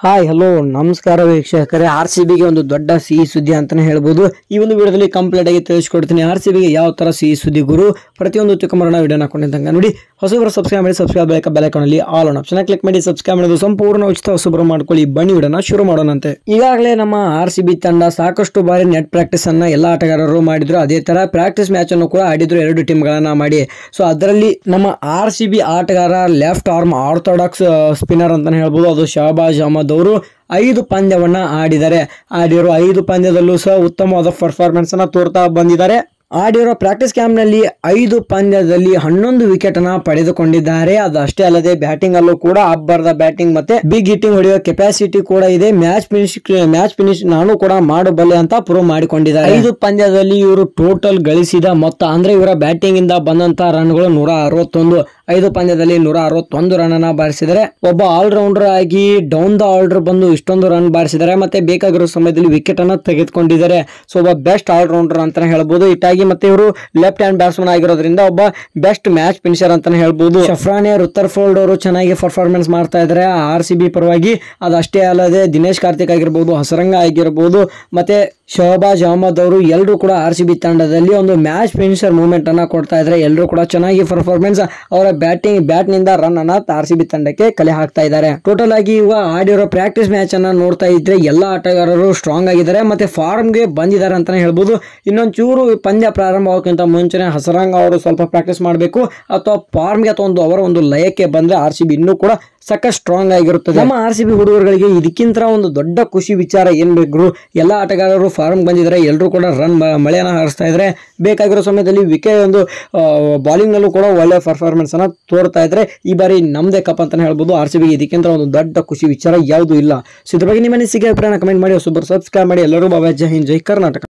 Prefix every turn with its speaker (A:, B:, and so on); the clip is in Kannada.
A: ಹಾಯ್ ಹಲೋ ನಮಸ್ಕಾರ ವೀಕ್ಷಕರೇ ಆರ್ ಸಿ ಬಿಗೆ ಒಂದು ದೊಡ್ಡ ಸಿಹಿ ಸುದ್ದಿ ಅಂತಾನೆ ಹೇಳ್ಬೋದು ಈ ಒಂದು ವಿಡಿಯೋದಲ್ಲಿ ಕಂಪ್ಲೀಟ್ ಆಗಿ ತಿಳಿಸ್ಕೊಡ್ತೀನಿ ಆರ್ ಸಿ ಬಿಗೆ ಯಾವ ತರ ಸಿಹಿ ಸುದ್ದಿ ಗುರು ಪ್ರತಿಯೊಂದು ತಿಕ್ಕಮರಣ ವಿಡಿಯೋನ ಹಾಕೊಂಡಿದ್ದಂಗ ನೋಡಿ ಹೊಸಬರು ಸಬ್ಸ್ಕ್ರೈಬ್ ಮಾಡಿ ಸಬ್ಸ್ಕ್ರೈಬ್ ಬಳಿಕ ಬೆಲೈಕನಲ್ಲಿ ಆಲ್ ಆನ್ ಆಪ್ಷನ್ ಕ್ಲಿಕ್ ಮಾಡಿ ಸಬ್ಸ್ಕ್ರೈಬ್ ಮಾಡೋದು ಸಂಪೂರ್ಣ ಉಚಿತ ಹೊಸಬರು ಮಾಡ್ಕೊಳ್ಳಿ ಬನ್ನಿ ವಿಡಿಯೋನ ಶುರು ಮಾಡೋಣಂತೆ ಈಗಾಗಲೇ ನಮ್ಮ ಆರ್ ಸಿ ಬಿ ತಂಡ ಸಾಕಷ್ಟು ಬಾರಿ ನೆಟ್ ಪ್ರಾಕ್ಟೀಸ್ ಅನ್ನ ಎಲ್ಲ ಆಟಗಾರರು ಮಾಡಿದ್ರು ಅದೇ ತರ ಪ್ರಾಕ್ಟೀಸ್ ಮ್ಯಾಚ್ ಅನ್ನು ಕೂಡ ಆಡಿದ್ರು ಎರಡು ಟೀಮ್ಗಳನ್ನ ಮಾಡಿ ಸೊ ಅದರಲ್ಲಿ ನಮ್ಮ ಆರ್ ಸಿ ಬಿ ಆಟಗಾರ ಲೆಫ್ಟ್ ಆರ್ಮ್ ಆರ್ಥೋಡಾಕ್ಸ್ ಸ್ಪಿನ್ನರ್ ಅಂತಾನೆ ಹೇಳ್ಬೋದು ಅದು ಶಹಬಾಜ್ ಅಹಮದ್ ಅವರು ಐದು ಪಂದ್ಯವನ್ನ ಆಡಿದ್ದಾರೆ ಆಡಿರೋ ಐದು ಪಂದ್ಯದಲ್ಲೂ ಸಹ ಉತ್ತಮವಾದ ಪರ್ಫಾರ್ಮೆನ್ಸ್ ಅನ್ನ ತೋರ್ತಾ ಬಂದಿದ್ದಾರೆ ಆಡಿರೋ ಪ್ರಾಕ್ಟೀಸ್ ಕ್ಯಾಂಪ್ನಲ್ಲಿ ಐದು ಪಂದ್ಯದಲ್ಲಿ ಹನ್ನೊಂದು ವಿಕೆಟ್ ಅನ್ನ ಪಡೆದುಕೊಂಡಿದ್ದಾರೆ ಅದು ಅಷ್ಟೇ ಅಲ್ಲದೆ ಬ್ಯಾಟಿಂಗ್ ಅಲ್ಲೂ ಕೂಡ ಅಬ್ಬರದ ಬ್ಯಾಟಿಂಗ್ ಮತ್ತೆ ಬಿಗ್ ಹಿಟ್ಟಿಂಗ್ ಹೊಡೆಯುವ ಕೆಪಾಸಿಟಿ ಕೂಡ ಇದೆ ಮ್ಯಾಚ್ ಫಿನಿಶ್ ಮ್ಯಾಚ್ ಫಿನಿಶ್ ನಾನು ಕೂಡ ಮಾಡಬಲ್ಲೆ ಅಂತ ಪ್ರೂವ್ ಮಾಡಿಕೊಂಡಿದ್ದಾರೆ ಐದು ಪಂದ್ಯದಲ್ಲಿ ಇವರು ಟೋಟಲ್ ಗಳಿಸಿದ ಮೊತ್ತ ಅಂದ್ರೆ ಇವರ ಬ್ಯಾಟಿಂಗ್ ಇಂದ ಬಂದಂತ ರನ್ಗಳು ನೂರ ಅರವತ್ತೊಂದು ಐದು ಪಂದ್ಯದಲ್ಲಿ ನೂರ ಅರವತ್ತೊಂದು ರನ್ ಅನ್ನ ಬಾರಿಸಿದರೆ ಒಬ್ಬ ಆಲ್ರೌಂಡರ್ ಆಗಿ ಡೌನ್ ದ ಆರ್ಡರ್ ಬಂದು ಇಷ್ಟೊಂದು ರನ್ ಬಾರಿಸಿದ್ದಾರೆ ಮತ್ತೆ ಬೇಕಾಗಿರೋ ಸಮಯದಲ್ಲಿ ವಿಕೆಟ್ ಅನ್ನ ತೆಗೆದುಕೊಂಡಿದ್ದಾರೆ ಸೊ ಒಬ್ಬ ಬೆಸ್ಟ್ ಆಲ್ರೌಂಡರ್ ಅಂತಾನೆ ಹೇಳ್ಬೋದು ಇಟ್ಟಾಗಿ ಮತ್ತೆ ಇವರು ಲೆಫ್ಟ್ ಹ್ಯಾಂಡ್ ಬ್ಯಾಟ್ಸ್ಮನ್ ಆಗಿರೋದ್ರಿಂದ ಒಬ್ಬ ಬೆಸ್ಟ್ ಮ್ಯಾಚ್ ಫಿನಿಷರ್ ಅಂತಾನೆ ಹೇಳ್ಬೋದು ಶಫ್ರಾನೆ ರುತ್ತರ್ಫೋಲ್ಡ್ ಅವರು ಚೆನ್ನಾಗಿ ಪರ್ಫಾರ್ಮೆನ್ಸ್ ಮಾಡ್ತಾ ಇದ್ದಾರೆ ಆರ್ ಸಿ ಬಿ ಪರವಾಗಿ ಅದಷ್ಟೇ ಅಲ್ಲದೆ ದಿನೇಶ್ ಕಾರ್ತಿಕ್ ಆಗಿರ್ಬೋದು ಹಸರಂಗ ಆಗಿರ್ಬೋದು ಮತ್ತೆ ಶಹಬಾಜ್ ಅಹಮದ್ ಅವರು ಎಲ್ಲರೂ ಕೂಡ ಆರ್ ಸಿ ಬಿ ತಂಡದಲ್ಲಿ ಒಂದು ಮ್ಯಾಚ್ ಫಿನಿಷರ್ ಮೂವ್ಮೆಂಟ್ ಅನ್ನ ಕೊಡ್ತಾ ಇದ್ದಾರೆ ಎಲ್ಲರೂ ಕೂಡ ಚೆನ್ನಾಗಿ ಪರ್ಫಾರ್ಮೆನ್ಸ್ ಅವರ ಬ್ಯಾಟಿಂಗ್ ಬ್ಯಾಟ್ ನಿಂದ ರನ್ ಅನ್ನ ಆರ್ ಸಿ ಬಿ ತಂಡಕ್ಕೆ ಕಲೆ ಹಾಕ್ತಾ ಇದ್ದಾರೆ ಟೋಟಲ್ ಆಗಿ ಇವಾಗ ಆಡಿರೋ ಪ್ರಾಕ್ಟೀಸ್ ಮ್ಯಾಚ್ ಅನ್ನ ನೋಡ್ತಾ ಇದ್ರೆ ಎಲ್ಲ ಆಟಗಾರರು ಸ್ಟ್ರಾಂಗ್ ಆಗಿದ್ದಾರೆ ಮತ್ತೆ ಫಾರ್ಮ್ ಗೆ ಬಂದಿದ್ದಾರೆ ಅಂತಾನೆ ಹೇಳ್ಬೋದು ಇನ್ನೊಂದ್ ಚೂರು ಪಂದ್ಯ ಪ್ರಾರಂಭ ಆಗೋಕ್ಕಿಂತ ಮುಂಚೆನೆ ಹಸರಂಗ ಅವರು ಸ್ವಲ್ಪ ಪ್ರಾಕ್ಟೀಸ್ ಮಾಡಬೇಕು ಅಥವಾ ಫಾರ್ಮ್ ಗೆ ಅಥವಾ ಒಂದು ಅವರ ಒಂದು ಲಯಕ್ಕೆ ಬಂದ್ರೆ ಆರ್ ಸಿ ಬಿ ಇನ್ನೂ ಕೂಡ ಸಾಕಷ್ಟು ಸ್ಟ್ರಾಂಗ್ ಆಗಿರುತ್ತದೆ ನಮ್ಮ ಆರ್ ಸಿ ಬಿ ಹುಡುಗರುಗಳಿಗೆ ಇದಕ್ಕಿಂತ ಒಂದು ದೊಡ್ಡ ಖುಷಿ ವಿಚಾರ ಏನ್ ಬೇಕು ಎಲ್ಲ ಆಟಗಾರರು ಫಾರ್ಮ್ ಬಂದಿದ್ದಾರೆ ಎಲ್ಲರೂ ಕೂಡ ರನ್ ಮಳೆಯನ್ನ ಹಾರಿಸ್ತಾ ಇದ್ದಾರೆ ಬೇಕಾಗಿರೋ ಸಮಯದಲ್ಲಿ ವಿಕೆಟ್ ಒಂದು ಬಾಲಿಂಗ್ ನಲ್ಲೂ ಕೂಡ ಒಳ್ಳೆ ಪರ್ಫಾರ್ಮೆನ್ಸ್ ಅನ್ನ ತೋರ್ತಾ ಇದ್ರೆ ಈ ಬಾರಿ ನಮ್ದೇ ಕಪ್ ಅಂತಾನೆ ಹೇಳ್ಬೋದು ಆರ್ ಸಿ ಬಿ ಇದಕ್ಕಿಂತ ಒಂದು ದೊಡ್ಡ ಖುಷಿ ವಿಚಾರ ಯಾವುದು ಇಲ್ಲ ಸೊ ಇದ್ರ ಬಗ್ಗೆ ನಿಮ್ಮ ಅನಿಸಿಕೆ ಅಭಿಪ್ರಾಯ ಕಮೆಂಟ್ ಮಾಡಿ ಸೂಪರ್ ಸಬ್ಸ್ಕ್ರೈಬ್ ಮಾಡಿ ಎಲ್ಲರೂ ಬಾಬಾ ಜೈ ಹಿಂದ್ ಜೈ ಕರ್ನಾಟಕ